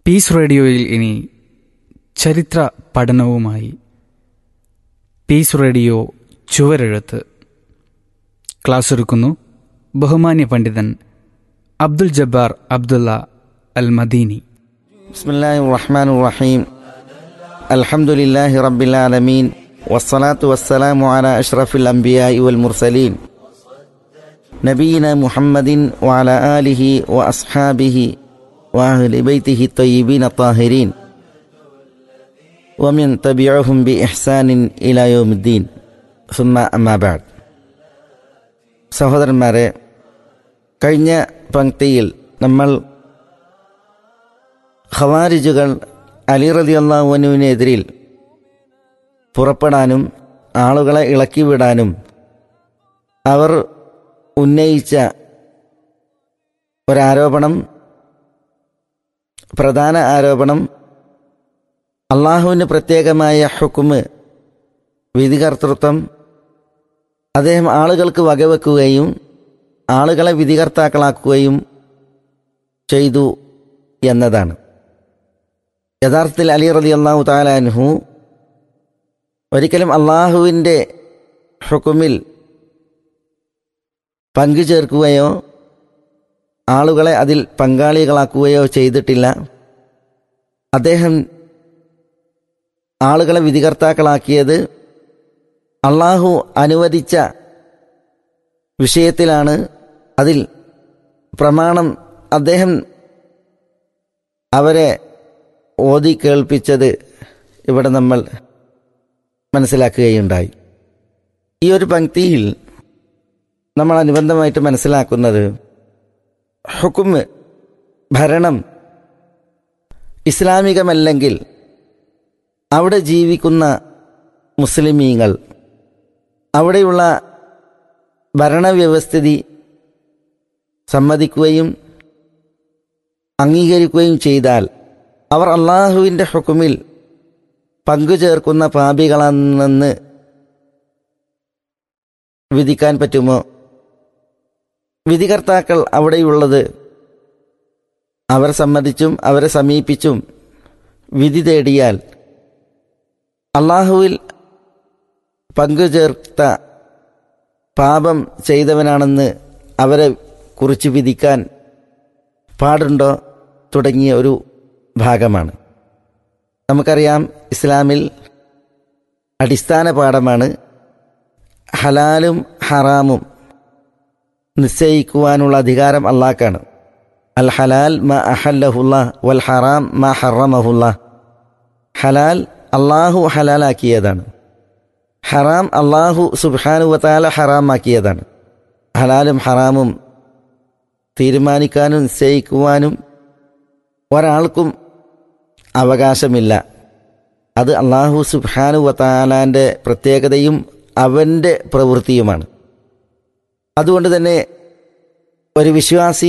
piece റേഡിയോയിൽ ഇനി ചരിത്ര പഠനവുമായി പീസ് റേഡിയോ ചുവരെഴുത്ത് ക്ലാസ് എടുക്കുന്നു ബഹുമാന്യ പണ്ഡിതൻ അബ്ദുൽ ജബ്ബാർ അബ്ദുള്ള അൽ മദീനി بسم الله الرحمن الرحيم الحمد لله رب العالمين والصلاة والسلام على أشرف الأنبياء والمرسلين نبينا محمد وعلى آله وأصحابه وأهل بيته الطيبين الطاهرين ومن تبعهم بإحسان إلى يوم الدين ثم أما بعد സഹോദരന്മാരെ കഴിഞ്ഞ പങ്ക്തിയിൽ നമ്മൾ ഖവാരിജുകൾ അലി റതി അള്ളാഹുവിനെതിരിൽ പുറപ്പെടാനും ആളുകളെ ഇളക്കി വിടാനും അവർ ഉന്നയിച്ച ഒരാരോപണം പ്രധാന ആരോപണം അള്ളാഹുവിന് പ്രത്യേകമായ ഹുക്കുമ് വിധികർത്തൃത്വം അദ്ദേഹം ആളുകൾക്ക് വകവെക്കുകയും ആളുകളെ വിധികർത്താക്കളാക്കുകയും ചെയ്തു എന്നതാണ് യഥാർത്ഥത്തിൽ അലി റലി അള്ളാഹു താലാൻഹു ഒരിക്കലും അള്ളാഹുവിൻ്റെ ഹുക്കുമിൽ പങ്കുചേർക്കുകയോ ആളുകളെ അതിൽ പങ്കാളികളാക്കുകയോ ചെയ്തിട്ടില്ല അദ്ദേഹം ആളുകളെ വിധികർത്താക്കളാക്കിയത് അള്ളാഹു അനുവദിച്ച വിഷയത്തിലാണ് അതിൽ പ്രമാണം അദ്ദേഹം അവരെ ഓതി കേൾപ്പിച്ചത് ഇവിടെ നമ്മൾ മനസ്സിലാക്കുകയുണ്ടായി ഈ ഒരു പങ്ക്തിയിൽ നമ്മൾ അനുബന്ധമായിട്ട് മനസ്സിലാക്കുന്നത് ഹുക്കുമ് ഭരണം ഇസ്ലാമികമല്ലെങ്കിൽ അവിടെ ജീവിക്കുന്ന മുസ്ലിമീങ്ങൾ അവിടെയുള്ള ഭരണവ്യവസ്ഥിതി സമ്മതിക്കുകയും അംഗീകരിക്കുകയും ചെയ്താൽ അവർ അള്ളാഹുവിൻ്റെ ഹുക്കുമിൽ പങ്കുചേർക്കുന്ന പാപികളാണെന്ന് വിധിക്കാൻ പറ്റുമോ വിധികർത്താക്കൾ അവിടെയുള്ളത് അവർ സമ്മതിച്ചും അവരെ സമീപിച്ചും വിധി തേടിയാൽ അള്ളാഹുവിൽ പങ്കുചേർത്ത പാപം ചെയ്തവനാണെന്ന് അവരെ കുറിച്ച് വിധിക്കാൻ പാടുണ്ടോ തുടങ്ങിയ ഒരു ഭാഗമാണ് നമുക്കറിയാം ഇസ്ലാമിൽ അടിസ്ഥാന പാഠമാണ് ഹലാലും ഹറാമും നിശ്ചയിക്കുവാനുള്ള അധികാരം അള്ളാഹ്ക്കാണ് അൽ ഹലാൽ മ അഹല്ലഹുല്ല വൽ ഹറാം മ ഹറമഹുല്ല ഹലാൽ അള്ളാഹു ഹലാലാക്കിയതാണ് ഹറാം അള്ളാഹു സുബാനുവത്താല ഹറാമാക്കിയതാണ് ഹലാലും ഹറാമും തീരുമാനിക്കാനും നിശ്ചയിക്കുവാനും ഒരാൾക്കും അവകാശമില്ല അത് അള്ളാഹു സുബാനു വത്താലാൻ്റെ പ്രത്യേകതയും അവൻ്റെ പ്രവൃത്തിയുമാണ് അതുകൊണ്ട് തന്നെ ഒരു വിശ്വാസി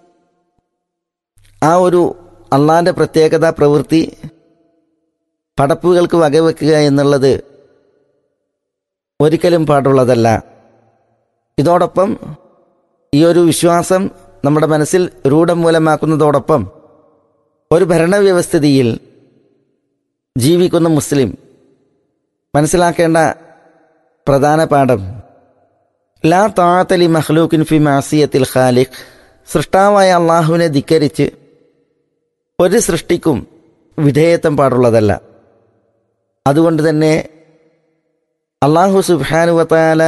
ആ ഒരു അള്ളാഹിൻ്റെ പ്രത്യേകത പ്രവൃത്തി പടപ്പുകൾക്ക് വകവെക്കുക എന്നുള്ളത് ഒരിക്കലും പാടുള്ളതല്ല ഇതോടൊപ്പം ഈ ഒരു വിശ്വാസം നമ്മുടെ മനസ്സിൽ രൂഢമൂലമാക്കുന്നതോടൊപ്പം ഒരു ഭരണവ്യവസ്ഥിതിയിൽ ജീവിക്കുന്ന മുസ്ലിം മനസ്സിലാക്കേണ്ട പ്രധാന പാഠം ലാ താഴത്തലി മഹ്ലൂക്കിൻ ഫി മാസിയത്തിൽ ഖാലിഖ് സൃഷ്ടാവായ അള്ളാഹുവിനെ ധിക്കരിച്ച് ഒരു സൃഷ്ടിക്കും വിധേയത്വം പാടുള്ളതല്ല അതുകൊണ്ട് തന്നെ അള്ളാഹു സുബാനുവത്താല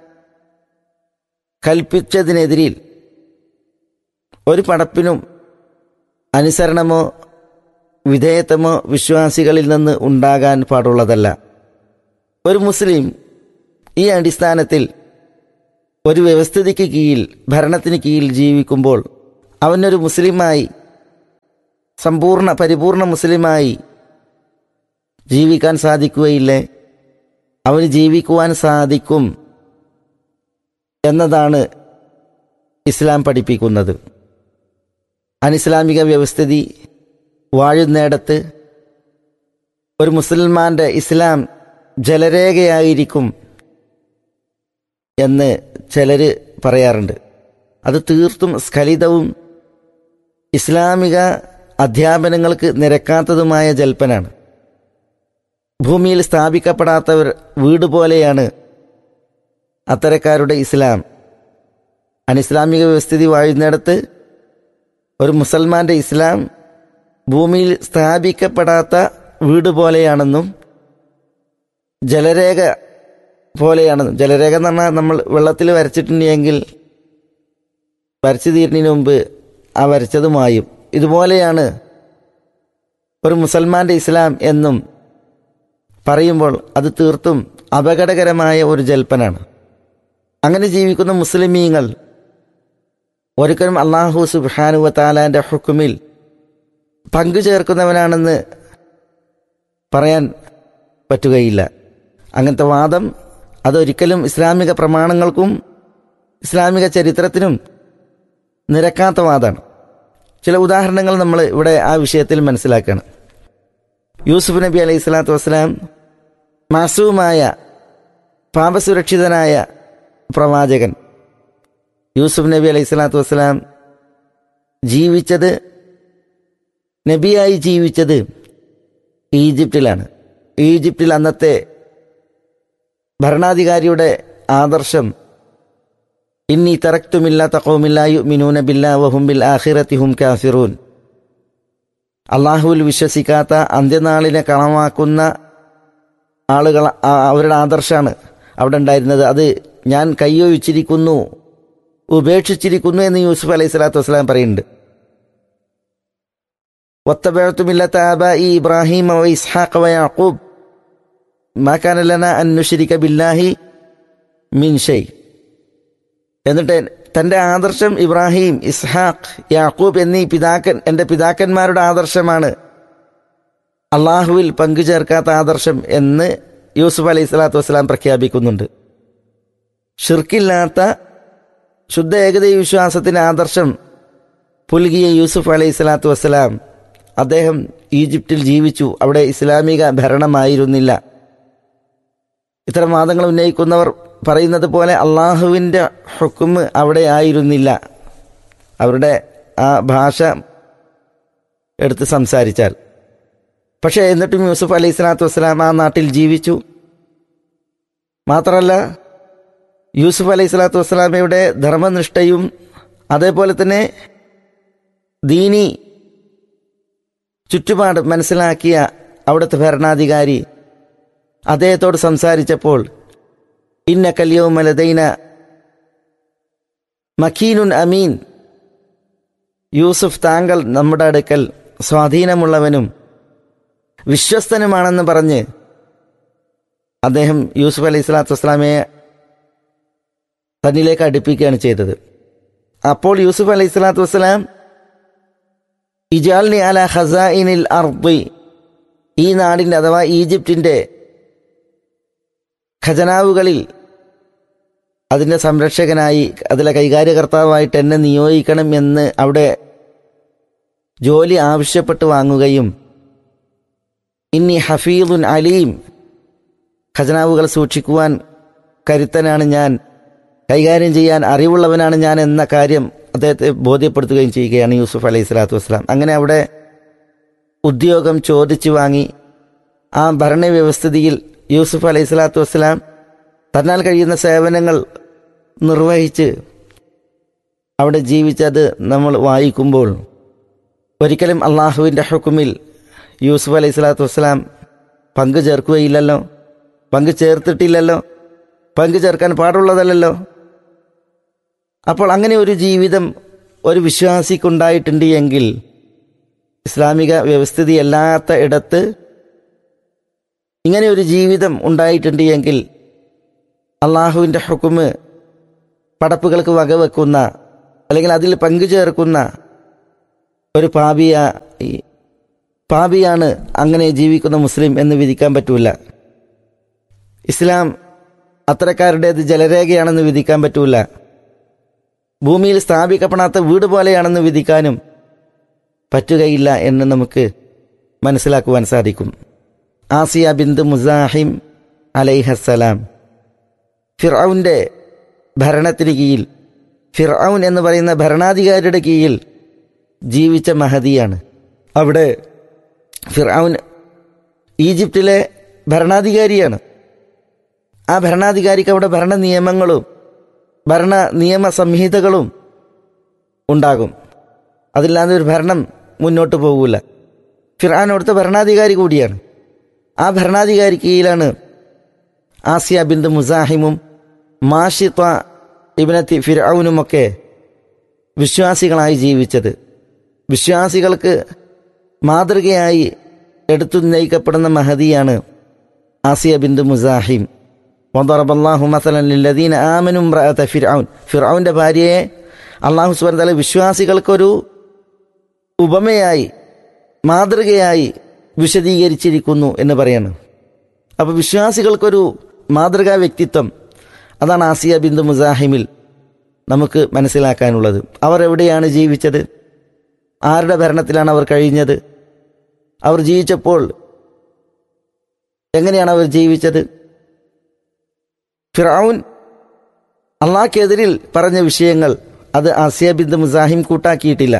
കൽപ്പിച്ചതിനെതിരിൽ ഒരു പടപ്പിനും അനുസരണമോ വിധേയത്വമോ വിശ്വാസികളിൽ നിന്ന് ഉണ്ടാകാൻ പാടുള്ളതല്ല ഒരു മുസ്ലിം ഈ അടിസ്ഥാനത്തിൽ ഒരു വ്യവസ്ഥിതിക്ക് കീഴിൽ ഭരണത്തിന് കീഴിൽ ജീവിക്കുമ്പോൾ അവനൊരു മുസ്ലിമായി സമ്പൂർണ്ണ പരിപൂർണ മുസ്ലിമായി ജീവിക്കാൻ സാധിക്കുകയില്ലേ അവന് ജീവിക്കുവാൻ സാധിക്കും എന്നതാണ് ഇസ്ലാം പഠിപ്പിക്കുന്നത് അനിസ്ലാമിക വ്യവസ്ഥിതി വാഴുന്നിടത്ത് ഒരു മുസൽമാന്റെ ഇസ്ലാം ജലരേഖയായിരിക്കും എന്ന് ചിലർ പറയാറുണ്ട് അത് തീർത്തും സ്ഖലിതവും ഇസ്ലാമിക അധ്യാപനങ്ങൾക്ക് നിരക്കാത്തതുമായ ജൽപ്പനാണ് ഭൂമിയിൽ സ്ഥാപിക്കപ്പെടാത്തവർ വീട് പോലെയാണ് അത്തരക്കാരുടെ ഇസ്ലാം അനിസ്ലാമിക വ്യവസ്ഥിതി വാഴുന്നിടത്ത് ഒരു മുസൽമാന്റെ ഇസ്ലാം ഭൂമിയിൽ സ്ഥാപിക്കപ്പെടാത്ത വീട് പോലെയാണെന്നും ജലരേഖ പോലെയാണെന്നും ജലരേഖ എന്ന് പറഞ്ഞാൽ നമ്മൾ വെള്ളത്തിൽ വരച്ചിട്ടുണ്ടെങ്കിൽ വരച്ചു തീരുന്നതിന് മുമ്പ് ആ വരച്ചതുമായും ഇതുപോലെയാണ് ഒരു മുസൽമാന്റെ ഇസ്ലാം എന്നും പറയുമ്പോൾ അത് തീർത്തും അപകടകരമായ ഒരു ജൽപ്പനാണ് അങ്ങനെ ജീവിക്കുന്ന മുസ്ലിമീങ്ങൾ ഒരിക്കലും അള്ളാഹു സുബാനുവ താലാന്റെ ഹുക്കുമിൽ പങ്കു ചേർക്കുന്നവനാണെന്ന് പറയാൻ പറ്റുകയില്ല അങ്ങനത്തെ വാദം അതൊരിക്കലും ഇസ്ലാമിക പ്രമാണങ്ങൾക്കും ഇസ്ലാമിക ചരിത്രത്തിനും നിരക്കാത്ത വാദമാണ് ചില ഉദാഹരണങ്ങൾ നമ്മൾ ഇവിടെ ആ വിഷയത്തിൽ മനസ്സിലാക്കണം യൂസുഫ് നബി അലൈഹി സ്വലാത്തു വസ്സലാം മാസൂമായ പാപസുരക്ഷിതനായ പ്രവാചകൻ യൂസുഫ് നബി അലൈഹി സ്വലാത്തു വസ്സലാം ജീവിച്ചത് നബിയായി ജീവിച്ചത് ഈജിപ്തിലാണ് ഈജിപ്തിൽ അന്നത്തെ ഭരണാധികാരിയുടെ ആദർശം ഇന്നി തറക്തുമില്ലാത്ത കൗമില്ലായു മിനൂന ബില്ലാ വഹും ബിൽ ആഖിറത്തി ഹും കാഫിറൂൻ അള്ളാഹുവിൽ വിശ്വസിക്കാത്ത അന്ത്യനാളിനെ കളമാക്കുന്ന ആളുകൾ ആ- അവരുടെ ആദർശമാണ് അവിടെ ഉണ്ടായിരുന്നത് അത് ഞാൻ കയ്യൊഴിച്ചിരിക്കുന്നു ഉപേക്ഷിച്ചിരിക്കുന്നു എന്ന് യൂസുഫ് അലൈഹി സ്വലാത്തു വസ്സലാം പറയുന്നുണ്ട് واتبعت ملة آبائي إبراهيم وإسحاق ويعقوب ما كان لنا أن نشرك بالله من شيء എന്നിട്ട് തന്റെ ആദർശം ഇബ്രാഹിം ഇസ്ഹാഖ് യാക്കൂബ് എന്നീ പിതാക്കൻ എൻ്റെ പിതാക്കന്മാരുടെ ആദർശമാണ് അള്ളാഹുവിൽ പങ്കുചേർക്കാത്ത ആദർശം എന്ന് യൂസുഫ് അലൈഹി സ്വലാത്തു വസ്സലാം പ്രഖ്യാപിക്കുന്നുണ്ട് ഷിർക്കില്ലാത്ത ശുദ്ധ ഏകദൈവ വിശ്വാസത്തിന്റെ ആദർശം പുൽകിയ യൂസുഫ് അലൈഹി സ്വലാത്തു വസ്സലാം അദ്ദേഹം ഈജിപ്തിൽ ജീവിച്ചു അവിടെ ഇസ്ലാമിക ഭരണമായിരുന്നില്ല ഇത്തരം വാദങ്ങൾ ഉന്നയിക്കുന്നവർ പറയുന്നത് പോലെ അള്ളാഹുവിൻ്റെ ഹുക്കുമ് അവിടെ ആയിരുന്നില്ല അവരുടെ ആ ഭാഷ എടുത്ത് സംസാരിച്ചാൽ പക്ഷേ എന്നിട്ടും യൂസുഫ് അലൈഹി സ്വലാത്തു വസ്സലാം ആ നാട്ടിൽ ജീവിച്ചു മാത്രമല്ല യൂസുഫ് അലൈഹി സ്വലാത്തു വസ്സലാമയുടെ ധർമ്മനിഷ്ഠയും അതേപോലെ തന്നെ ദീനി ചുറ്റുപാട് മനസ്സിലാക്കിയ അവിടുത്തെ ഭരണാധികാരി അദ്ദേഹത്തോട് സംസാരിച്ചപ്പോൾ ഇന്ന കല്യവുമലദൈന മക്കീനുൻ അമീൻ യൂസുഫ് താങ്കൾ നമ്മുടെ അടുക്കൽ സ്വാധീനമുള്ളവനും വിശ്വസ്തനുമാണെന്ന് പറഞ്ഞ് അദ്ദേഹം യൂസുഫ് അലൈഹി സ്വലാത്തു വസ്സലാമയെ തന്നിലേക്ക് അടുപ്പിക്കുകയാണ് ചെയ്തത് അപ്പോൾ യൂസുഫ് അലൈഹി സ്വലാത്തു വസ്സലാം ഇജാൽനി അല ഖസാഇനിൽ അർദി ഈ നാടിൻ്റെ അഥവാ ഈജിപ്തിൻ്റെ ഖജനാവുകളിൽ അതിൻ്റെ സംരക്ഷകനായി അതിലെ കൈകാര്യകർത്താവായിട്ട് എന്നെ നിയോഗിക്കണം എന്ന് അവിടെ ജോലി ആവശ്യപ്പെട്ട് വാങ്ങുകയും ഇന്നി ഹഫീദുൻ അലീം ഖജനാവുകൾ സൂക്ഷിക്കുവാൻ കരുത്തനാണ് ഞാൻ കൈകാര്യം ചെയ്യാൻ അറിവുള്ളവനാണ് ഞാൻ എന്ന കാര്യം അദ്ദേഹത്തെ ബോധ്യപ്പെടുത്തുകയും ചെയ്യുകയാണ് യൂസുഫ് അലൈഹി സ്വലാത്തു വസ്സലാം അങ്ങനെ അവിടെ ഉദ്യോഗം ചോദിച്ചു വാങ്ങി ആ ഭരണവ്യവസ്ഥിതിയിൽ യൂസുഫ് അലൈഹി സ്വലാത്തു വസ്സലാം തന്നാൽ കഴിയുന്ന സേവനങ്ങൾ നിർവഹിച്ച് അവിടെ ജീവിച്ചത് നമ്മൾ വായിക്കുമ്പോൾ ഒരിക്കലും അള്ളാഹുവിൻ്റെ ഹുക്കുമിൽ യൂസുഫ് അലൈഹി സ്വലാത്തു വസ്സലാം പങ്കു ചേർക്കുകയില്ലല്ലോ പങ്കു ചേർത്തിട്ടില്ലല്ലോ പങ്കു ചേർക്കാൻ പാടുള്ളതല്ലല്ലോ അപ്പോൾ അങ്ങനെ ഒരു ജീവിതം ഒരു വിശ്വാസിക്കുണ്ടായിട്ടുണ്ട് എങ്കിൽ ഇസ്ലാമിക വ്യവസ്ഥിതി അല്ലാത്ത ഇടത്ത് ഇങ്ങനെ ഒരു ജീവിതം ഉണ്ടായിട്ടുണ്ട് എങ്കിൽ അള്ളാഹുവിൻ്റെ ഹുക്കുമ് പടപ്പുകൾക്ക് വകവെക്കുന്ന അല്ലെങ്കിൽ അതിൽ പങ്കുചേർക്കുന്ന ഒരു പാപിയ പാപിയാണ് അങ്ങനെ ജീവിക്കുന്ന മുസ്ലിം എന്ന് വിധിക്കാൻ പറ്റൂല ഇസ്ലാം അത്തരക്കാരുടേത് ജലരേഖയാണെന്ന് വിധിക്കാൻ പറ്റൂല ഭൂമിയിൽ സ്ഥാപിക്കപ്പെടാത്ത വീട് പോലെയാണെന്ന് വിധിക്കാനും പറ്റുകയില്ല എന്ന് നമുക്ക് മനസ്സിലാക്കുവാൻ സാധിക്കും ആസിയ ബിന്ദു മുസാഹിം അലൈഹസ്സലാം ഫിർഔൻ്റെ ഭരണത്തിന് കീഴിൽ ഫിർഔൻ എന്ന് പറയുന്ന ഭരണാധികാരിയുടെ കീഴിൽ ജീവിച്ച മഹദിയാണ് അവിടെ ഫിർഔൻ ഈജിപ്തിലെ ഭരണാധികാരിയാണ് ആ ഭരണാധികാരിക്ക് അവിടെ ഭരണ നിയമങ്ങളും ഭരണ നിയമ സംഹിതകളും ഉണ്ടാകും അതില്ലാതെ ഒരു ഭരണം മുന്നോട്ട് പോകൂല ഫിർആൻ അവിടുത്തെ ഭരണാധികാരി കൂടിയാണ് ആ ഭരണാധികാരി കീഴിലാണ് ആസിയ ബിന്ദു മുസാഹിമും മാഷിത്ത ഇബിനത്തി ഫിർഔനുമൊക്കെ വിശ്വാസികളായി ജീവിച്ചത് വിശ്വാസികൾക്ക് മാതൃകയായി എടുത്തു നയിക്കപ്പെടുന്ന മഹതിയാണ് ആസിയ ബിന്ദു മുസാഹിം വദറബല്ലാഹു മസലൻ ലില്ലദീന ആമനു ഇംറഅത ഫിർഔൻ ഫിർഔന്റെ ഭാര്യയെ അള്ളാഹു സുബ്ഹാനഹു വതആല വിശ്വാസികൾക്കൊരു ഉപമയായി മാതൃകയായി വിശദീകരിച്ചിരിക്കുന്നു എന്ന് പറയാണ് അപ്പോൾ വിശ്വാസികൾക്കൊരു മാതൃകാ വ്യക്തിത്വം അതാണ് ആസിയ ബിന്ദു മുസാഹിമിൽ നമുക്ക് മനസ്സിലാക്കാനുള്ളത് അവർ എവിടെയാണ് ജീവിച്ചത് ആരുടെ ഭരണത്തിലാണ് അവർ കഴിഞ്ഞത് അവർ ജീവിച്ചപ്പോൾ എങ്ങനെയാണ് അവർ ജീവിച്ചത് ഫിറൌൻ അള്ളാഹ്ക്കെതിരിൽ പറഞ്ഞ വിഷയങ്ങൾ അത് ആസിയ ബിന്ദു മുസാഹിം കൂട്ടാക്കിയിട്ടില്ല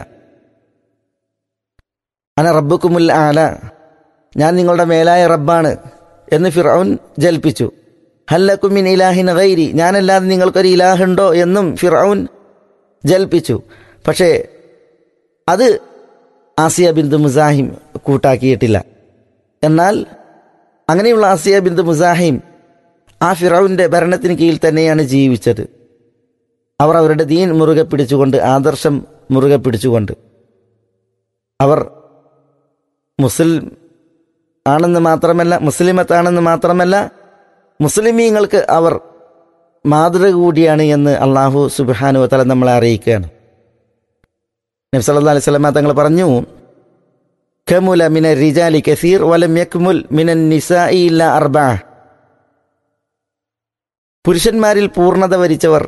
അന റബ്ബുക്കുമുൽ ആല ഞാൻ നിങ്ങളുടെ മേലായ റബ്ബാണ് എന്ന് ഫിറൌൻ ജൽപ്പിച്ചു ഹല്ലക്കുമിൻ ഇലാഹിൻ ഗൈരി ഞാനല്ലാതെ നിങ്ങൾക്കൊരു ഇലാഹുണ്ടോ എന്നും ഫിറൌൻ ജൽപ്പിച്ചു പക്ഷേ അത് ആസിയ ബിന്ദു മുസാഹിം കൂട്ടാക്കിയിട്ടില്ല എന്നാൽ അങ്ങനെയുള്ള ആസിയ ബിന്ദു മുസാഹിം ആ ഫിറൌവിൻ്റെ ഭരണത്തിന് കീഴിൽ തന്നെയാണ് ജീവിച്ചത് അവർ അവരുടെ ദീൻ മുറുകെ പിടിച്ചുകൊണ്ട് ആദർശം മുറുകെ പിടിച്ചുകൊണ്ട് അവർ മുസ്ലിം ആണെന്ന് മാത്രമല്ല മുസ്ലിമത്താണെന്ന് മാത്രമല്ല മുസ്ലിമീങ്ങൾക്ക് അവർ മാതൃക കൂടിയാണ് എന്ന് അള്ളാഹു സുബാനു തല നമ്മളെ അറിയിക്കുകയാണ് നബ്സല്ലാ അലൈഹി സ്വലമ തങ്ങൾ പറഞ്ഞു കമുല മിന റിജാലി കസീർ വലം യക്മുൽ മിനൻ നിസായി ഇല്ല അർബ പുരുഷന്മാരിൽ പൂർണ്ണത വരിച്ചവർ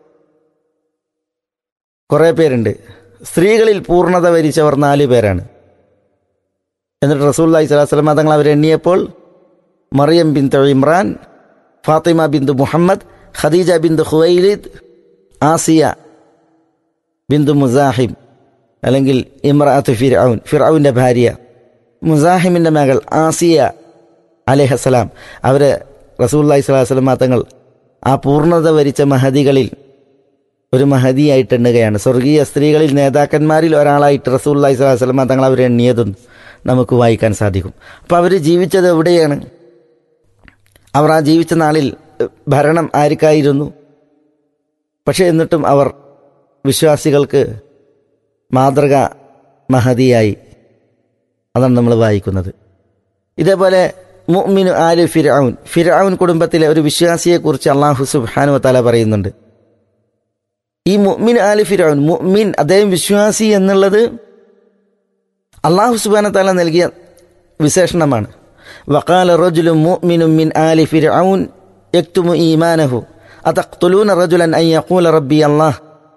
കുറേ പേരുണ്ട് സ്ത്രീകളിൽ പൂർണ്ണത വരിച്ചവർ നാല് പേരാണ് എന്നിട്ട് റസൂല്ലായി സ്വലാസ്ലമ തങ്ങൾ അവരെ എണ്ണിയപ്പോൾ മറിയം ബിന്ദു ഇമ്രാൻ ഫാത്തിമ ബിന്ദു മുഹമ്മദ് ഖദീജ ബിന്ദു ഖുവൈലിദ് ആസിയ ബിന്ദു മുസാഹിം അല്ലെങ്കിൽ ഇമ്രാത്ത് ഫിർഔൻ ഫിർഔൻ്റെ ഭാര്യ മുസാഹിമിൻ്റെ മകൾ ആസിയ അലഹസലാം അവരെ റസൂല്ലായി സ്വലാസ്ലമ തങ്ങൾ ആ പൂർണ്ണത വരിച്ച മഹദികളിൽ ഒരു മഹദിയായിട്ട് എണ്ണുകയാണ് സ്വർഗീയ സ്ത്രീകളിൽ നേതാക്കന്മാരിൽ ഒരാളായിട്ട് റസൂല്ലായി സ്വലാസ്ലമ തങ്ങൾ അവരെ എണ്ണിയതും നമുക്ക് വായിക്കാൻ സാധിക്കും അപ്പോൾ അവർ ജീവിച്ചത് എവിടെയാണ് അവർ ആ ജീവിച്ച നാളിൽ ഭരണം ആർക്കായിരുന്നു പക്ഷേ എന്നിട്ടും അവർ വിശ്വാസികൾക്ക് മാതൃക മഹതിയായി അതാണ് നമ്മൾ വായിക്കുന്നത് ഇതേപോലെ മുഅ്മിനു ആലു ഫിർഔൻ ഫിർഔൻ കുടുംബത്തിലെ ഒരു വിശ്വാസിയെക്കുറിച്ച് അള്ളാഹു സുബ്ഹാനു തല പറയുന്നുണ്ട് ഈ മുഅ്മിൻ ആലു ഫിർഔൻ മുഅ്മിൻ അദ്ദേഹം വിശ്വാസി എന്നുള്ളത് അള്ളാഹു സുബാന താല നൽകിയ വിശേഷണമാണ് വക്കാല റജുലു മുഅ്മിനു മിൻ ആലി ഫിർഔൻ യക്തുമു ഈമാനഹു അതഖ്തുലൂന റജുലൻ അൻ യഖൂല റബ്ബി അല്ലാഹ്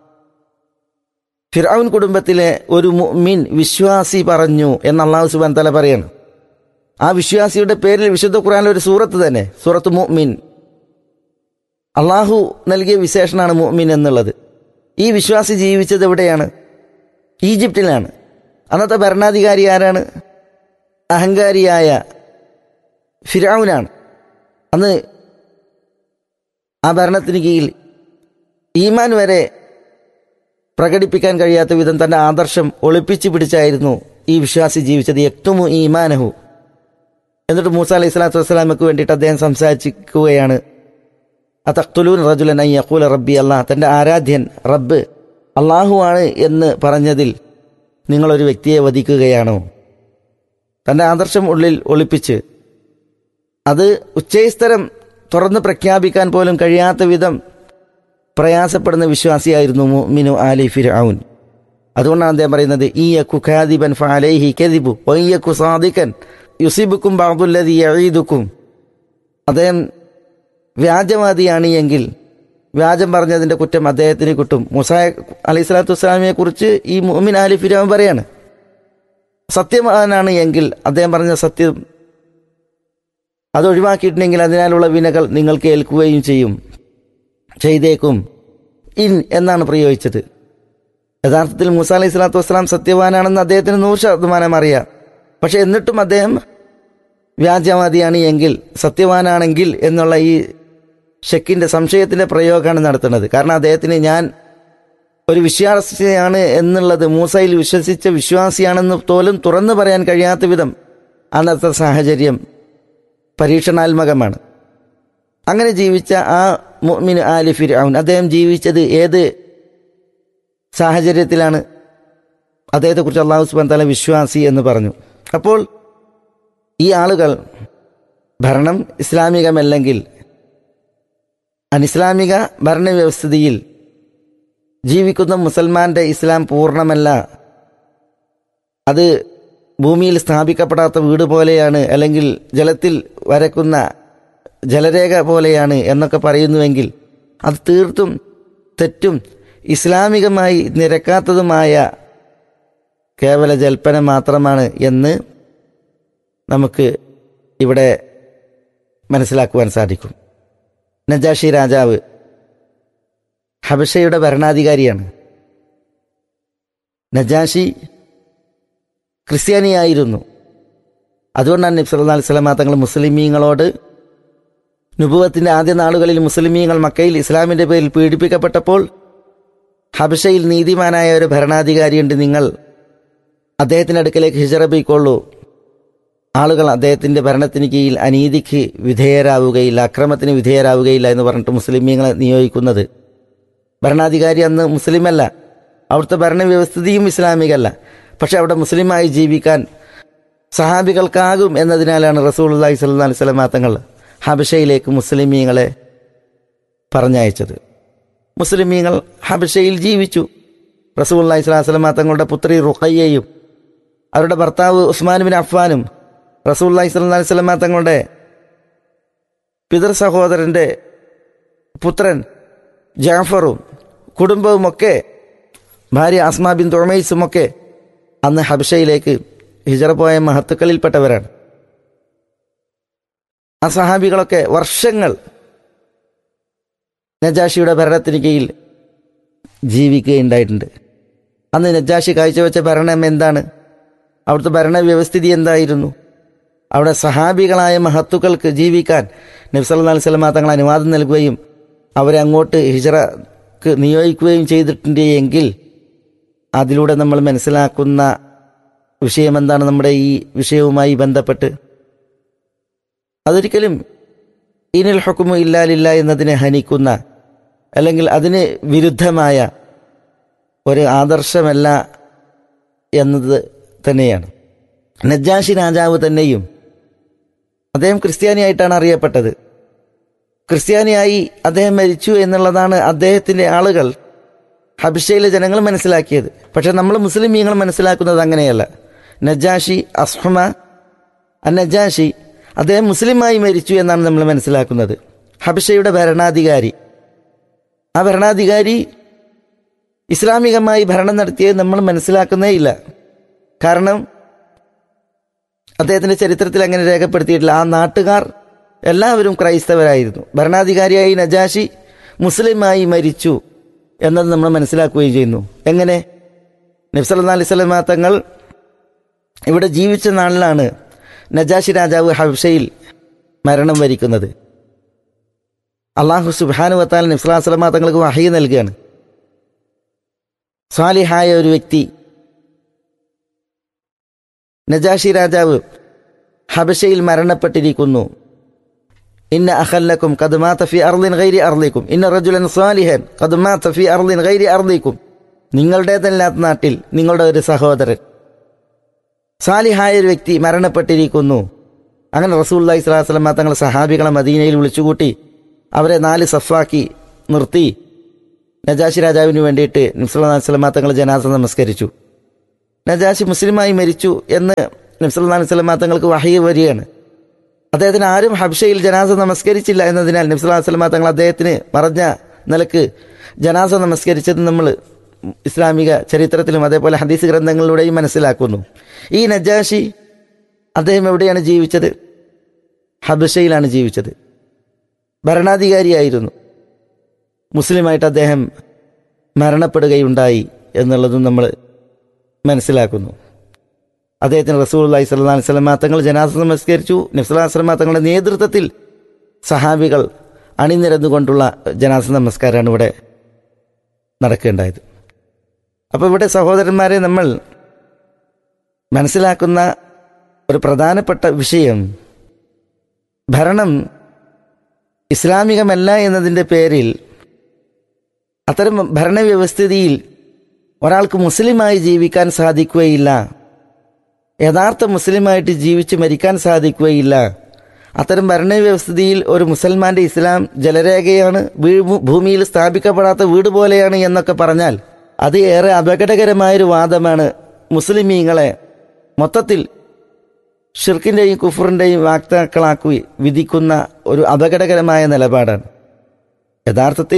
ഫിർഔൻ കുടുംബത്തിലെ ഒരു മുഅ്മിൻ വിശ്വാസി പറഞ്ഞു എന്ന് അള്ളാഹു സുബാൻ തല പറയാണ് ആ വിശ്വാസിയുടെ പേരിൽ വിശുദ്ധ ഖുറാനിലെ ഒരു സൂറത്ത് തന്നെ സൂറത്ത് മുഅ്മിൻ അള്ളാഹു നൽകിയ വിശേഷണമാണ് മുഅ്മിൻ എന്നുള്ളത് ഈ വിശ്വാസി ജീവിച്ചത് എവിടെയാണ് ഈജിപ്തിലാണ് അന്നത്തെ ഭരണാധികാരി ആരാണ് അഹങ്കാരിയായ ഫിരാവുനാണ് അന്ന് ആ ഭരണത്തിന് കീഴിൽ ഈമാൻ വരെ പ്രകടിപ്പിക്കാൻ കഴിയാത്ത വിധം തന്റെ ആദർശം ഒളിപ്പിച്ചു പിടിച്ചായിരുന്നു ഈ വിശ്വാസി ജീവിച്ചത് യക്തുമു ഈമാനഹു എന്നിട്ട് മൂസ അലൈഹി സ്വലാത്തു വസ്സലാമക്ക് വേണ്ടിയിട്ട് അദ്ദേഹം സംസാരിക്കുകയാണ് അതഖ്തുലൂൻ റജുലൻ ഐ യഖൂല റബ്ബി അള്ളാഹ് തൻ്റെ ആരാധ്യൻ റബ്ബ് അള്ളാഹു ആണ് എന്ന് പറഞ്ഞതിൽ നിങ്ങളൊരു വ്യക്തിയെ വധിക്കുകയാണോ തൻ്റെ ആദർശം ഉള്ളിൽ ഒളിപ്പിച്ച് അത് ഉച്ചൈസ്തരം തുറന്ന് പ്രഖ്യാപിക്കാൻ പോലും കഴിയാത്ത വിധം പ്രയാസപ്പെടുന്ന വിശ്വാസിയായിരുന്നു മുഅ്മിനു ആലി ഫിർഔൻ അതുകൊണ്ടാണ് അദ്ദേഹം പറയുന്നത് ഈ യക്കു ഖാദിബൻ ഫഅലൈഹി കദിബു വയ്യക്കു സാദിഖൻ യുസിബുക്കും ബാദുല്ലതി യഈദുക്കും അദ്ദേഹം വ്യാജവാദിയാണ് എങ്കിൽ വ്യാജം പറഞ്ഞതിൻ്റെ കുറ്റം അദ്ദേഹത്തിന് കിട്ടും മുസായ അലൈഹി സ്വലാത്തു വസ്സലാമിയെ കുറിച്ച് ഈ മുഅ്മിൻ ആലി ഫിർഔൻ പറയാണ് സത്യവാനാണ് എങ്കിൽ അദ്ദേഹം പറഞ്ഞ സത്യം അത് ഒഴിവാക്കിയിട്ടുണ്ടെങ്കിൽ അതിനാലുള്ള വിനകൾ നിങ്ങൾക്ക് ഏൽക്കുകയും ചെയ്യും ചെയ്തേക്കും ഇൻ എന്നാണ് പ്രയോഗിച്ചത് യഥാർത്ഥത്തിൽ മൂസ അലൈഹി സ്വലാത്തു വസ്സലാം സത്യവാനാണെന്ന് അദ്ദേഹത്തിന് നൂറ് ശതമാനം അറിയാം പക്ഷെ എന്നിട്ടും അദ്ദേഹം വ്യാജവാദിയാണ് എങ്കിൽ സത്യവാനാണെങ്കിൽ എന്നുള്ള ഈ ഷെക്കിന്റെ സംശയത്തിന്റെ പ്രയോഗമാണ് നടത്തുന്നത് കാരണം അദ്ദേഹത്തിന് ഞാൻ ഒരു വിശ്വാസിയാണ് എന്നുള്ളത് മൂസയിൽ വിശ്വസിച്ച വിശ്വാസിയാണെന്ന് പോലും തുറന്നു പറയാൻ കഴിയാത്ത വിധം അന്നത്തെ സാഹചര്യം പരീക്ഷണാത്മകമാണ് അങ്ങനെ ജീവിച്ച ആ മുഅ്മിൻ ആലി ഫിർഔൻ അദ്ദേഹം ജീവിച്ചത് ഏത് സാഹചര്യത്തിലാണ് അദ്ദേഹത്തെക്കുറിച്ച് അള്ളാഹു സുബാൻ തല വിശ്വാസി എന്ന് പറഞ്ഞു അപ്പോൾ ഈ ആളുകൾ ഭരണം ഇസ്ലാമികമല്ലെങ്കിൽ അനിസ്ലാമിക ഭരണവ്യവസ്ഥിതിയിൽ ജീവിക്കുന്ന മുസൽമാന്റെ ഇസ്ലാം പൂർണ്ണമല്ല അത് ഭൂമിയിൽ സ്ഥാപിക്കപ്പെടാത്ത വീട് പോലെയാണ് അല്ലെങ്കിൽ ജലത്തിൽ വരക്കുന്ന ജലരേഖ പോലെയാണ് എന്നൊക്കെ പറയുന്നുവെങ്കിൽ അത് തീർത്തും തെറ്റും ഇസ്ലാമികമായി നിരക്കാത്തതുമായ കേവല ജൽപ്പന മാത്രമാണ് എന്ന് നമുക്ക് ഇവിടെ മനസ്സിലാക്കുവാൻ സാധിക്കും നജാഷി രാജാവ് ഹബഷയുടെ ഭരണാധികാരിയാണ് നജാഷി ക്രിസ്ത്യാനിയായിരുന്നു അതുകൊണ്ടാണ് നബി സല്ലല്ലാഹു അലൈഹി വസല്ലമ തങ്ങൾ മുസ്ലിമീങ്ങളോട് നുബുവത്തിന്റെ ആദ്യ നാളുകളിൽ മുസ്ലിമീങ്ങൾ മക്കയിൽ ഇസ്ലാമിന്റെ പേരിൽ പീഡിപ്പിക്കപ്പെട്ടപ്പോൾ ഹബഷയിൽ നീതിമാനായ ഒരു ഭരണാധികാരിയുണ്ട് നിങ്ങൾ അദ്ദേഹത്തിന്റെ അടുക്കലേക്ക് ഹിജറ പോയിക്കൊള്ളൂ ആളുകൾ അദ്ദേഹത്തിന്റെ ഭരണത്തിന് കീഴിൽ അനീതിക്ക് വിധേയരാവുകയില്ല അക്രമത്തിന് വിധേയരാവുകയില്ല എന്ന് പറഞ്ഞിട്ട് മുസ്ലിമീങ്ങളെ നിയോഗിക്കുന്നത് ഭരണാധികാരി അന്ന് മുസ്ലിമല്ല അവിടുത്തെ ഭരണവ്യവസ്ഥിതിയും ഇസ്ലാമികല്ല പക്ഷെ അവിടെ മുസ്ലിമായി ജീവിക്കാൻ സഹാബികൾക്കാകും എന്നതിനാലാണ് റസൂൽ അള്ളാഹി സ്വല്ലാ അലൈഹി സ്വലമാ തങ്ങൾ ഹബഷയിലേക്ക് മുസ്ലിമീങ്ങളെ പറഞ്ഞയച്ചത് മുസ്ലിമീങ്ങൾ ഹബഷയിൽ ജീവിച്ചു റസൂൽ അള്ളാഹി സ്വലാഹു സ്വലമാ തങ്ങളുടെ പുത്രി റുഖയ്യയും അവരുടെ ഭർത്താവ് ഉസ്മാൻ ബിൻ അഫ്ഫാനും റസൂൽ അള്ളാഹി സ്വല്ലാ അലൈഹി സ്വലമാ തങ്ങളുടെ പിതൃ സഹോദരന്റെ പുത്രൻ ജാഫറും കുടുംബവുമൊക്കെ ഭാര്യ അസ്മാ ബിൻ തുഴമൈസുമൊക്കെ അന്ന് ഹബ്ഷയിലേക്ക് ഹിജറ പോയ മഹത്തുക്കളിൽപ്പെട്ടവരാണ് ആ സഹാബികളൊക്കെ വർഷങ്ങൾ നജാഷിയുടെ ഭരണത്തിന് കീഴിൽ ജീവിക്കുകയുണ്ടായിട്ടുണ്ട് അന്ന് നജാഷി കാഴ്ചവെച്ച ഭരണം എന്താണ് അവിടുത്തെ ഭരണവ്യവസ്ഥിതി എന്തായിരുന്നു അവിടെ സഹാബികളായ മഹത്തുക്കൾക്ക് ജീവിക്കാൻ നബ്സല്ലാ അലൈഹി സ്വലമാ തങ്ങൾ അനുവാദം നൽകുകയും അവരെ അങ്ങോട്ട് ഹിജറക്ക് നിയോഗിക്കുകയും ചെയ്തിട്ടുണ്ട് എങ്കിൽ അതിലൂടെ നമ്മൾ മനസ്സിലാക്കുന്ന വിഷയം എന്താണ് നമ്മുടെ ഈ വിഷയവുമായി ബന്ധപ്പെട്ട് അതൊരിക്കലും ഇനിൽ ഹുക്കുമു ഇല്ലാലില്ല എന്നതിനെ ഹനിക്കുന്ന അല്ലെങ്കിൽ അതിന് വിരുദ്ധമായ ഒരു ആദർശമല്ല എന്നത് തന്നെയാണ് നജാഷി രാജാവ് തന്നെയും അദ്ദേഹം ക്രിസ്ത്യാനിയായിട്ടാണ് അറിയപ്പെട്ടത് ക്രിസ്ത്യാനിയായി അദ്ദേഹം മരിച്ചു എന്നുള്ളതാണ് അദ്ദേഹത്തിന്റെ ആളുകൾ ഹബിഷയിലെ ജനങ്ങൾ മനസ്സിലാക്കിയത് പക്ഷെ നമ്മൾ മുസ്ലിമീങ്ങൾ മനസ്സിലാക്കുന്നത് അങ്ങനെയല്ല നജാഷി അസ്ഹമ നജാഷി അദ്ദേഹം മുസ്ലിമായി മരിച്ചു എന്നാണ് നമ്മൾ മനസ്സിലാക്കുന്നത് ഹബിഷയുടെ ഭരണാധികാരി ആ ഭരണാധികാരി ഇസ്ലാമികമായി ഭരണം നടത്തിയത് നമ്മൾ മനസ്സിലാക്കുന്നേ ഇല്ല കാരണം അദ്ദേഹത്തിന്റെ ചരിത്രത്തിൽ അങ്ങനെ രേഖപ്പെടുത്തിയിട്ടില്ല ആ നാട്ടുകാർ എല്ലാവരും ക്രൈസ്തവരായിരുന്നു ഭരണാധികാരിയായി നജാഷി മുസ്ലിമായി മരിച്ചു എന്നത് നമ്മൾ മനസ്സിലാക്കുകയും ചെയ്യുന്നു എങ്ങനെ നബ്സല്ലാ അലൈഹി സ്വലമാ തങ്ങൾ ഇവിടെ ജീവിച്ച നാളിലാണ് നജാഷി രാജാവ് ഹബ്ഷയിൽ മരണം വരിക്കുന്നത് അള്ളാഹു സുബാനു വത്താൽ നബ്സലാ സ്വലമാ തങ്ങൾക്ക് വഹി നൽകുകയാണ് സ്വാലിഹായ ഒരു വ്യക്തി നജാഷി രാജാവ് ഹബഷയിൽ മരണപ്പെട്ടിരിക്കുന്നു ഇന്ന അഹല്ലക്കും കദ്മാത്ത ഫി അർലിൻ ഗൈരി അർലിക്കും ഇന്ന റജുലൻ സ്വാലിഹൻ കദ്മാത്ത ഫി അർലിൻ ഗൈരി അർലിക്കും നിങ്ങളുടേതല്ലാത്ത നാട്ടിൽ നിങ്ങളുടെ ഒരു സഹോദരൻ സാലിഹായ ഒരു വ്യക്തി മരണപ്പെട്ടിരിക്കുന്നു അങ്ങനെ റസൂല്ലായി സ്വലാസ്ലമ തങ്ങൾ സഹാബികളെ മദീനയിൽ വിളിച്ചുകൂട്ടി അവരെ നാല് സഫാക്കി നിർത്തി നജാഷി രാജാവിന് വേണ്ടിയിട്ട് നബ്സുല്ലാ സ്വലമ തങ്ങൾ ജനാസ നമസ്കരിച്ചു നജാഷി മുസ്ലിമായി മരിച്ചു എന്ന് നബ്സുല്ലാ സ്വലമ തങ്ങൾക്ക് വഹയ വരികയാണ് അദ്ദേഹത്തിന് ആരും ഹബ്ഷയിൽ ജനാസ നമസ്കരിച്ചില്ല എന്നതിനാൽ നബ്സുല്ലാ സ്വലമ തങ്ങൾ അദ്ദേഹത്തിന് മറഞ്ഞ നിലക്ക് ജനാസ നമസ്കരിച്ചത് നമ്മൾ ഇസ്ലാമിക ചരിത്രത്തിലും അതേപോലെ ഹദീസ് ഗ്രന്ഥങ്ങളിലൂടെയും മനസ്സിലാക്കുന്നു ഈ നജാഷി അദ്ദേഹം എവിടെയാണ് ജീവിച്ചത് ഹബഷയിലാണ് ജീവിച്ചത് ഭരണാധികാരിയായിരുന്നു മുസ്ലിമായിട്ട് അദ്ദേഹം മരണപ്പെടുകയുണ്ടായി എന്നുള്ളതും നമ്മൾ മനസ്സിലാക്കുന്നു അദ്ദേഹത്തിന് റസൂൽ അലൈഹി സ്വല്ലാ വസ്ലമ തങ്ങൾ ജനാസ നമസ്കരിച്ചു നബ്സുല്ലാസ്ലമ തങ്ങളുടെ നേതൃത്വത്തിൽ സഹാബികൾ അണിനിരന്നുകൊണ്ടുള്ള ജനാസ നമസ്കാരമാണ് ഇവിടെ നടക്കേണ്ടായത് അപ്പോൾ ഇവിടെ സഹോദരന്മാരെ നമ്മൾ മനസ്സിലാക്കുന്ന ഒരു പ്രധാനപ്പെട്ട വിഷയം ഭരണം ഇസ്ലാമികമല്ല എന്നതിൻ്റെ പേരിൽ അത്തരം ഭരണവ്യവസ്ഥിതിയിൽ ഒരാൾക്ക് മുസ്ലിമായി ജീവിക്കാൻ സാധിക്കുകയില്ല യഥാർത്ഥ മുസ്ലിമായിട്ട് ജീവിച്ച് മരിക്കാൻ സാധിക്കുകയില്ല അത്തരം ഭരണവ്യവസ്ഥിതിയിൽ ഒരു മുസൽമാന്റെ ഇസ്ലാം ജലരേഖയാണ് ഭൂമിയിൽ സ്ഥാപിക്കപ്പെടാത്ത വീട് പോലെയാണ് എന്നൊക്കെ പറഞ്ഞാൽ അത് ഏറെ അപകടകരമായൊരു വാദമാണ് മുസ്ലിമീങ്ങളെ മൊത്തത്തിൽ ഷിർക്കിൻ്റെയും കുഫറിൻ്റെയും വാക്താക്കളാക്കി വിധിക്കുന്ന ഒരു അപകടകരമായ നിലപാടാണ് യഥാർത്ഥത്തിൽ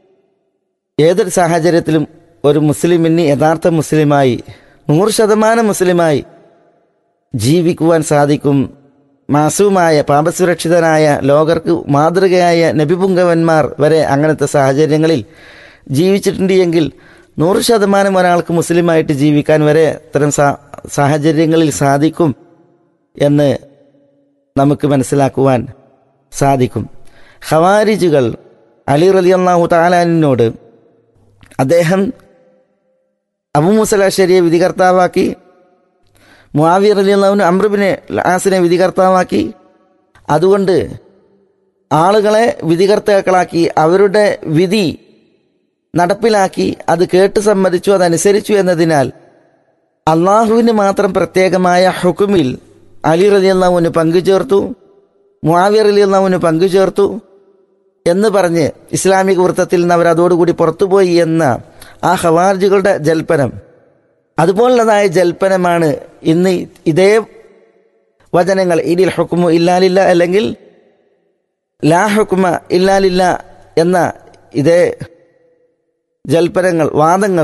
ഏതൊരു സാഹചര്യത്തിലും ഒരു മുസ്ലിമിന് യഥാർത്ഥ മുസ്ലിമായി നൂറ് ശതമാനം മുസ്ലിമായി ജീവിക്കുവാൻ സാധിക്കും മാസവുമായ പാപസുരക്ഷിതനായ ലോകർക്ക് മാതൃകയായ നബിപുങ്കവന്മാർ വരെ അങ്ങനത്തെ സാഹചര്യങ്ങളിൽ ജീവിച്ചിട്ടുണ്ട് എങ്കിൽ നൂറ് ശതമാനം ഒരാൾക്ക് മുസ്ലിമായിട്ട് ജീവിക്കാൻ വരെ ഇത്തരം സാഹചര്യങ്ങളിൽ സാധിക്കും എന്ന് നമുക്ക് മനസ്സിലാക്കുവാൻ സാധിക്കും ഖവാരിജുകൾ അലി റലി അള്ളാഹു താലാനിനോട് അദ്ദേഹം അബുമുസലാശ്ശേരിയെ വിധികർത്താവാക്കി മുആവിർ അലി അള്ളാഹുവിന് അമ്രുബിനെ ആസിനെ വിധികർത്താവാക്കി അതുകൊണ്ട് ആളുകളെ വിധികർത്താക്കളാക്കി അവരുടെ വിധി നടപ്പിലാക്കി അത് കേട്ട് സമ്മതിച്ചു അതനുസരിച്ചു എന്നതിനാൽ അള്ളാഹുവിന് മാത്രം പ്രത്യേകമായ ഹുക്കുമിൽ അലി റലി അള്ളാഹുവിന് പങ്കുചേർത്തു മുആവിർ അലി അള്ളാഹുവിന് പങ്കുചേർത്തു എന്ന് പറഞ്ഞ് ഇസ്ലാമിക വൃത്തത്തിൽ നിന്ന് അവർ അതോടുകൂടി പുറത്തുപോയി എന്ന ആ ഹവാർജുകളുടെ ജൽപ്പനം അതുപോലുള്ളതായ ജൽപ്പനമാണ് ഇന്ന് ഇതേ വചനങ്ങൾ ഇനിൽ ഹുക്കുമു ഇല്ലാലില്ല അല്ലെങ്കിൽ ലാ ഹുക്കുമ ഇല്ലാലില്ല എന്ന ഇതേ ജൽപ്പനങ്ങൾ വാദങ്ങൾ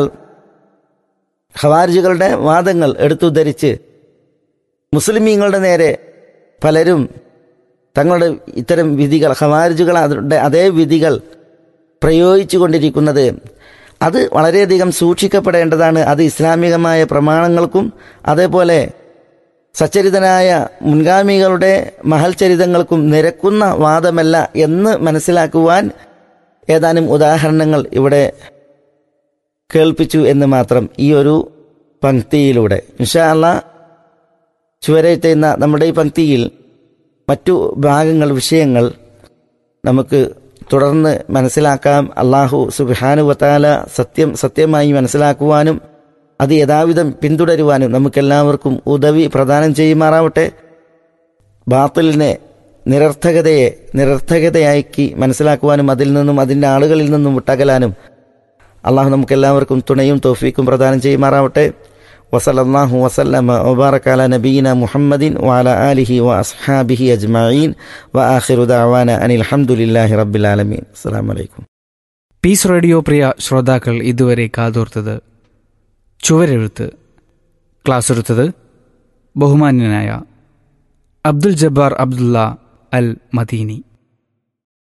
ഖവാരിജുകളുടെ വാദങ്ങൾ എടുത്തുദ്ധരിച്ച് മുസ്ലിമീങ്ങളുടെ നേരെ പലരും തങ്ങളുടെ ഇത്തരം വിധികൾ ഖവാരിജുകൾ അവരുടെ അതേ വിധികൾ പ്രയോഗിച്ചു കൊണ്ടിരിക്കുന്നത് അത് വളരെയധികം സൂക്ഷിക്കപ്പെടേണ്ടതാണ് അത് ഇസ്ലാമികമായ പ്രമാണങ്ങൾക്കും അതേപോലെ സച്ചരിതനായ മുൻഗാമികളുടെ മഹൽചരിതങ്ങൾക്കും നിരക്കുന്ന വാദമല്ല എന്ന് മനസ്സിലാക്കുവാൻ ഏതാനും ഉദാഹരണങ്ങൾ ഇവിടെ കേൾപ്പിച്ചു എന്ന് മാത്രം ഈ ഒരു പങ്ക്തിയിലൂടെ ഇൻഷാ അല്ല ചുവരെഴുത്തുന്ന നമ്മുടെ ഈ പങ്ക്തിയിൽ മറ്റു ഭാഗങ്ങൾ വിഷയങ്ങൾ നമുക്ക് തുടർന്ന് മനസ്സിലാക്കാം അള്ളാഹു സുബാനുവത്താല സത്യം സത്യമായി മനസ്സിലാക്കുവാനും അത് യഥാവിധം പിന്തുടരുവാനും നമുക്കെല്ലാവർക്കും ഉദവി പ്രദാനം ചെയ്യുമാറാവട്ടെ ബാത്തിലിനെ നിരർത്ഥകതയെ നിരർത്ഥകതയാക്കി മനസ്സിലാക്കുവാനും അതിൽ നിന്നും അതിൻ്റെ ആളുകളിൽ നിന്നും വിട്ടകലാനും അള്ളാഹു നമുക്കെല്ലാവർക്കും തുണയും തോഫീക്കും പ്രദാനം ചെയ്യുമാറാവട്ടെ വസലല്ലാഹു വസല്ലമ വബാറക് നബീന മുഹമ്മദിൻ വഅല ആലിഹി വ അസ്ഹാബിഹി അജ്മഈൻ വ ആഖിറു ദഅവാന അനിൽ ഹംദുലില്ലാഹി റബ്ബിൽ ആലമീൻ അസ്സലാമു അലൈക്കും പീസ് റേഡിയോ പ്രിയ ശ്രോതാക്കൾ ഇതുവരെ കാതോർത്തത് ചുവരെഴുത്ത് ക്ലാസ് എടുത്തത് ബഹുമാന്യനായ അബ്ദുൽ ജബ്ബാർ അബ്ദുള്ള അൽ മദീനി